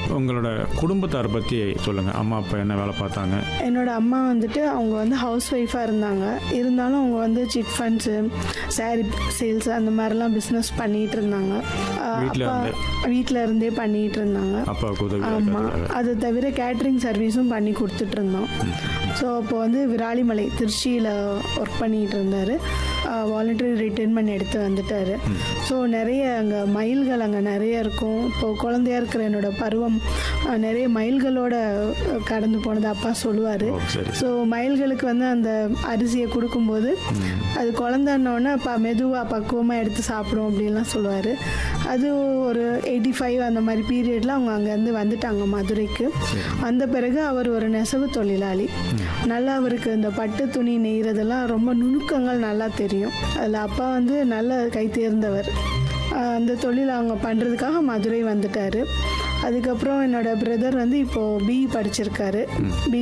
உங்களோட குடும்பத்தார் பற்றி சொல்லுங்கள் அம்மா அப்பா என்ன வேலை பார்த்தாங்க என்னோட அம்மா வந்துட்டு அவங்க வந்து ஹவுஸ் ஒய்ஃபாக இருந்தாங்க இருந்தாலும் அவங்க வந்து சிட் ஃபண்ட்ஸு சாரி சேல்ஸ் அந்த மாதிரிலாம் பிஸ்னஸ் பண்ணிட்டு இருந்தாங்க அஹ் வீட்ல அப்பா இருந்தே? வீட்டில் இருந்தே பண்ணிட்டு இருந்தாங்க அப்பாவுக்கு உதவி ஆமாம் அது தவிர கேட்ரிங் சர்வீஸும் பண்ணி கொடுத்துட்டு இருந்தோம் ஸோ அப்போ வந்து விராலிமலை திருச்சியில் ஒர்க் பண்ணிட்டு இருந்தார் வாலண்டரி ரிட்டைர்மெண்ட் எடுத்து வந்துட்டார் ஸோ நிறைய அங்கே மயில்கள் அங்கே நிறைய இருக்கும் இப்போ குழந்தையா இருக்கிற என்னோட பருவம் அஹ், நிறைய மயில்களோட அஹ், கடந்து போனது அப்பா சொல்லுவார் ஓ சரி ஸோ மயில்களுக்கு வந்து அந்த அரிசியை கொடுக்கும்போது அது குழந்தன்னொன்னே அப்பா மெதுவாக பக்குவமாக எடுத்து சாப்பிடும் அப்படின்லாம் சொல்லுவார் அது ஒரு எயிட்டி ஃபைவ் அந்த மாதிரி பீரியடில் அவங்க அங்கேருந்து வந்துட்டாங்க மதுரைக்கு வந்த பிறகு அவர் ஒரு நெசவு தொழிலாளி நல்லா அவருக்கு இந்த பட்டு துணி நெய்கிறதெல்லாம் ரொம்ப நுணுக்கங்கள் நல்லா தெரியும் அதில் அப்பா வந்து நல்ல கை தேர்ந்தவர் ஆஹ் அந்த தொழில் அவங்க பண்ணுறதுக்காக மதுரை வந்துட்டார் அதுக்கப்புறம் என்னோட பிரதர் வந்து இப்போது பிஇ படிச்சிருக்காரு பி